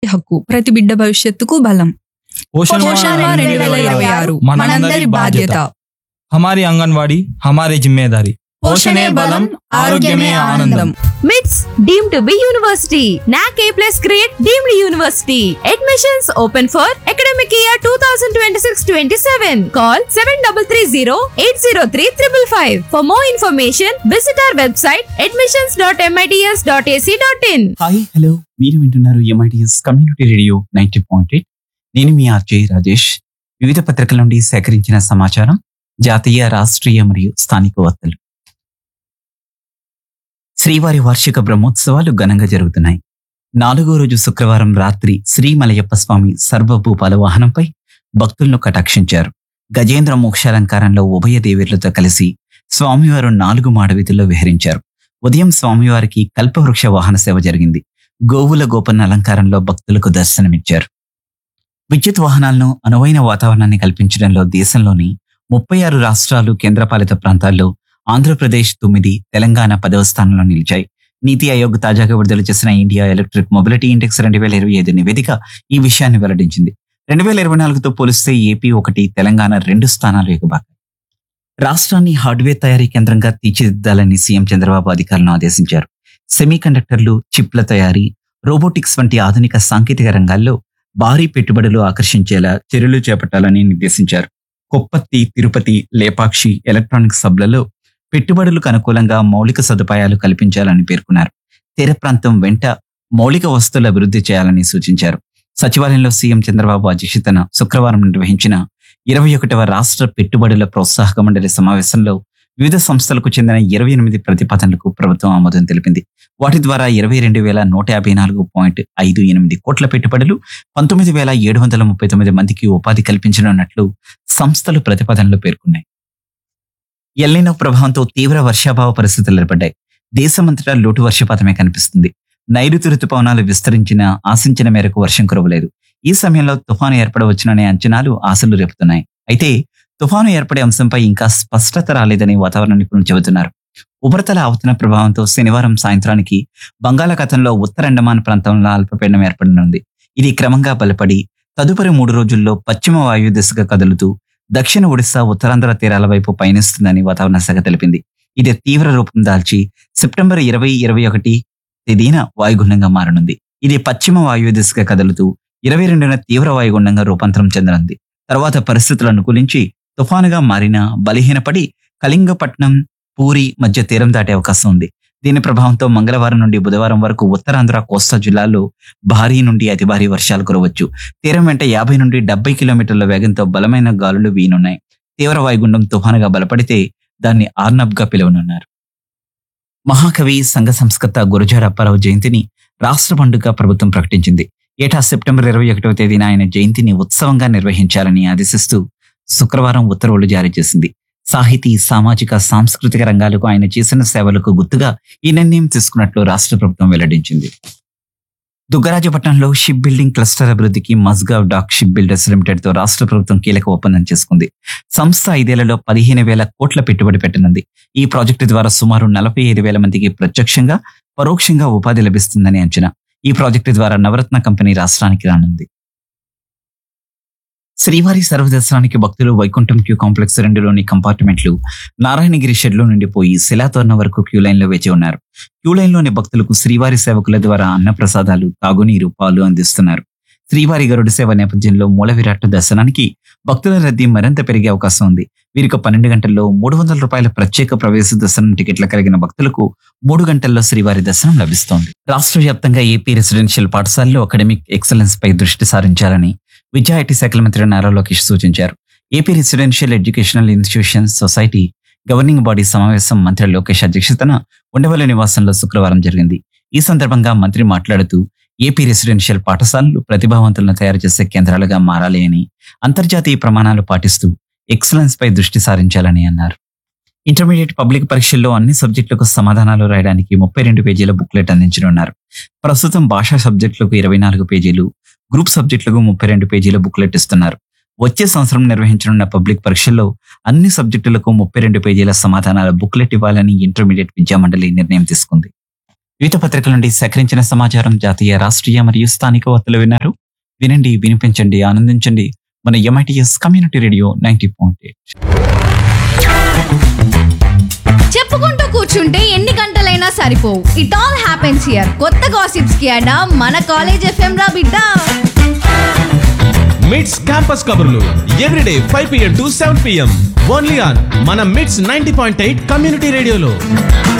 హక్కు ప్రతి బిడ్డ భవిష్యత్తుకు బలం पोषण పోషణ माह రెండు వేల ఇరవై ఆరు మనందరి బాధ్యత हमारी आंगनवाड़ी हमारी जिम्मेदारी పోషణే బలం ఆరోగ్యమే ఆనందం మిట్స్ deemed to be university NAAC A plus grade deemed university admissions open for academic year two thousand twenty six twenty seven call seven double three zero eight zero three triple five for more information visit our website admissions dot MITS dot ac dot in hi hello మీరు వింటున్నారు MITS community radio ninety point eight నేను మీ RJ Rajesh వివిధ పత్రికల నుండి సేకరించిన సమాచారం జాతీయ రాష్ట్రీయ మరియు స్థానిక వార్తలు శ్రీవారి వార్షిక బ్రహ్మోత్సవాలు ఘనంగా జరుగుతున్నాయి నాలుగో రోజు శుక్రవారం రాత్రి శ్రీ మలయప్ప స్వామి సర్వభూపాల వాహనంపై భక్తులను కటాక్షించారు గజేంద్ర మోక్షాలంకారంలో ఉభయ దేవేర్లతో కలిసి స్వామివారు నాలుగు మాడవీధుల్లో విహరించారు ఉదయం స్వామివారికి కల్పవృక్ష వాహన సేవ జరిగింది గోవుల గోపన్న అలంకారంలో భక్తులకు దర్శనమిచ్చారు విద్యుత్ వాహనాలను అనువైన వాతావరణాన్ని కల్పించడంలో దేశంలోని ముప్పై ఆరు రాష్ట్రాలు కేంద్రపాలిత ప్రాంతాల్లో ఆంధ్రప్రదేశ్ తొమ్మిది తెలంగాణ పదవ స్థానంలో నిలిచాయి నీతి ఆయోగ్ తాజాగా విడుదల చేసిన ఇండియా ఎలక్ట్రిక్ మొబిలిటీ ఇండెక్స్ రెండు వేల ఇరవై ఐదు నివేదిక ఈ విషయాన్ని వెల్లడించింది రెండు వేల ఇరవై నాలుగుతో పోలిస్తే ఏపీ ఒకటి తెలంగాణ రెండు స్థానాలు ఎగుబాకాయి రాష్ట్రాన్ని హార్డ్వేర్ తయారీ కేంద్రంగా తీర్చిదిద్దాలని సీఎం చంద్రబాబు అధికారులను ఆదేశించారు సెమీ కండక్టర్లు చిప్ల తయారీ రోబోటిక్స్ వంటి ఆధునిక సాంకేతిక రంగాల్లో భారీ పెట్టుబడులు ఆకర్షించేలా చర్యలు చేపట్టాలని నిర్దేశించారు కొప్పత్తి తిరుపతి లేపాక్షి ఎలక్ట్రానిక్ సబ్లలో పెట్టుబడులకు అనుకూలంగా మౌలిక సదుపాయాలు కల్పించాలని పేర్కొన్నారు తీర ప్రాంతం వెంట మౌలిక వస్తువుల అభివృద్ధి చేయాలని సూచించారు సచివాలయంలో సీఎం చంద్రబాబు అధ్యక్షతన శుక్రవారం నిర్వహించిన ఇరవై ఒకటవ రాష్ట్ర పెట్టుబడుల ప్రోత్సాహక మండలి సమావేశంలో వివిధ సంస్థలకు చెందిన ఇరవై ఎనిమిది ప్రతిపాదనలకు ప్రభుత్వం ఆమోదం తెలిపింది వాటి ద్వారా ఇరవై రెండు వేల నూట యాభై నాలుగు పాయింట్ ఐదు ఎనిమిది కోట్ల పెట్టుబడులు పంతొమ్మిది వేల ఏడు వందల ముప్పై తొమ్మిది మందికి ఉపాధి కల్పించనున్నట్లు సంస్థలు ప్రతిపాదనలు పేర్కొన్నాయి ఎల్లినో ప్రభావంతో తీవ్ర వర్షాభావ పరిస్థితులు ఏర్పడ్డాయి దేశమంతటా లోటు వర్షపాతమే కనిపిస్తుంది నైరుతి రుతుపవనాలు విస్తరించిన ఆశించిన మేరకు వర్షం కురవలేదు ఈ సమయంలో తుఫాను ఏర్పడవచ్చుననే అంచనాలు ఆశలు రేపుతున్నాయి అయితే తుఫాను ఏర్పడే అంశంపై ఇంకా స్పష్టత రాలేదని వాతావరణ నిపుణులు చెబుతున్నారు ఉపరితల ఆవర్తన ప్రభావంతో శనివారం సాయంత్రానికి బంగాళాఖాతంలో ఉత్తర అండమాన్ ప్రాంతంలో అల్పపీడనం ఏర్పడనుంది ఇది క్రమంగా బలపడి తదుపరి మూడు రోజుల్లో పశ్చిమ వాయు దిశగా కదులుతూ దక్షిణ ఒడిశా ఉత్తరాంధ్ర తీరాల వైపు పయనిస్తుందని వాతావరణ శాఖ తెలిపింది ఇది తీవ్ర రూపం దాల్చి సెప్టెంబర్ ఇరవై ఇరవై ఒకటి తేదీన వాయుగుండంగా మారనుంది ఇది పశ్చిమ వాయు దిశగా కదులుతూ ఇరవై రెండున తీవ్ర వాయుగుండంగా రూపాంతరం చెందనుంది తర్వాత పరిస్థితులు అనుకూలించి తుఫానుగా మారిన బలహీనపడి కళింగపట్నం పూరి మధ్య తీరం దాటే అవకాశం ఉంది దీని ప్రభావంతో మంగళవారం నుండి బుధవారం వరకు ఉత్తరాంధ్ర కోస్తా జిల్లాల్లో భారీ నుండి అతి భారీ వర్షాలు కురవచ్చు తీరం వెంట యాభై నుండి డెబ్బై కిలోమీటర్ల వేగంతో బలమైన గాలులు వీనున్నాయి తీవ్ర వాయుగుండం తుఫానుగా బలపడితే దాన్ని ఆర్నబ్ గా పిలువనున్నారు మహాకవి సంఘ సంస్కర్త గురజాడ అప్పారావు జయంతిని రాష్ట్ర పండుగ ప్రభుత్వం ప్రకటించింది ఏటా సెప్టెంబర్ ఇరవై ఒకటవ తేదీన ఆయన జయంతిని ఉత్సవంగా నిర్వహించాలని ఆదేశిస్తూ శుక్రవారం ఉత్తర్వులు జారీ చేసింది సాహితీ సామాజిక సాంస్కృతిక రంగాలకు ఆయన చేసిన సేవలకు గుర్తుగా ఈ నిర్ణయం తీసుకున్నట్లు రాష్ట్ర ప్రభుత్వం వెల్లడించింది దుగ్గరాజపట్నంలో షిప్ బిల్డింగ్ క్లస్టర్ అభివృద్ధికి Mazagon dock ship builders limited తో రాష్ట్ర ప్రభుత్వం కీలక ఒప్పందం చేసుకుంది సంస్థ ఐదేళ్లలో పదిహేను వేల కోట్ల పెట్టుబడి పెట్టనుంది ఈ ప్రాజెక్టు ద్వారా సుమారు నలభై ఐదు వేల మందికి ప్రత్యక్షంగా పరోక్షంగా ఉపాధి లభిస్తుందని అంచనా ఈ ప్రాజెక్టు ద్వారా నవరత్న కంపెనీ రాష్ట్రానికి రానుంది శ్రీవారి సర్వదర్శనానికి భక్తులు వైకుంఠం క్యూ కాంప్లెక్స్ రెండులోని కంపార్ట్మెంట్లు నారాయణగిరి షెడ్లో నుండిపోయి శిలాతోరణ వరకు క్యూ లైన్లో వేచి ఉన్నారు క్యూ లైన్లోని భక్తులకు శ్రీవారి సేవకుల ద్వారా అన్నప్రసాదాలు తాగునీరు పాలు అందిస్తున్నారు శ్రీవారి గరుడు సేవ నేపథ్యంలో మూల విరాట్ దర్శనానికి భక్తుల రద్దీ మరింత పెరిగే అవకాశం ఉంది వీరికి పన్నెండు గంటల్లో మూడు వందల రూపాయల ప్రత్యేక ప్రవేశ దర్శనం టికెట్ల కలిగిన భక్తులకు మూడు గంటల్లో శ్రీవారి దర్శనం లభిస్తోంది రాష్ట్ర వ్యాప్తంగా ఏపీ రెసిడెన్షియల్ పాఠశాలలో అకాడమిక్ ఎక్సలెన్స్ పై దృష్టి సారించాలని విద్యా ఐటీ శాఖల మంత్రి నారా లోకేష్ సూచించారు AP residential educational institutions society governing body సమావేశం మంత్రి లోకేష్ అధ్యక్షతన ఉండవల్లి నివాసంలో శుక్రవారం జరిగింది ఈ సందర్భంగా మంత్రి మాట్లాడుతూ ఏపీ రెసిడెన్షియల్ పాఠశాలలు ప్రతిభావంతులను తయారు చేసే కేంద్రాలుగా మారాలి అని అంతర్జాతీయ ప్రమాణాలు పాటిస్తూ ఎక్సలెన్స్ పై దృష్టి సారించాలని అన్నారు ఇంటర్మీడియట్ పబ్లిక్ పరీక్షల్లో అన్ని సబ్జెక్టులకు సమాధానాలు రాయడానికి ముప్పై రెండు పేజీల బుక్లెట్ అందించనున్నారు ప్రస్తుతం భాషా సబ్జెక్టులకు ఇరవై నాలుగు పేజీలు గ్రూప్ సబ్జెక్టులకు ముప్పై రెండు పేజీల బుక్లెట్ ఇస్తున్నారు వచ్చే సంవత్సరం నిర్వహించనున్న పబ్లిక్ పరీక్షల్లో అన్ని సబ్జెక్టులకు ముప్పై రెండు పేజీల సమాధానాల బుక్లెట్ ఇవ్వాలని ఇంటర్మీడియట్ విద్యామండలి నిర్ణయం తీసుకుంది వివిధ పత్రికల నుండి సేకరించిన సమాచారం జాతీయ రాష్ట్రీయ మరియు స్థానిక వార్తలు విన్నారు వినండి వినిపించండి ఆనందించండి మన MITS community radio ninety point eight చెప్పుకుంటూ కూర్చుంటే ఎన్ని గంటలైనా సరిపోవు ఇట్ ఆల్ హ్యాపెన్స్ హియర్ కొత్త గాసిప్స్ కి అడా మన కాలేజ్ ఎఫ్ఎం రా బిడ్డ మిట్స్ క్యాంపస్ కబుర్లు everyday five PM to seven PM only on మన MITS ninety point eight community రేడియోలో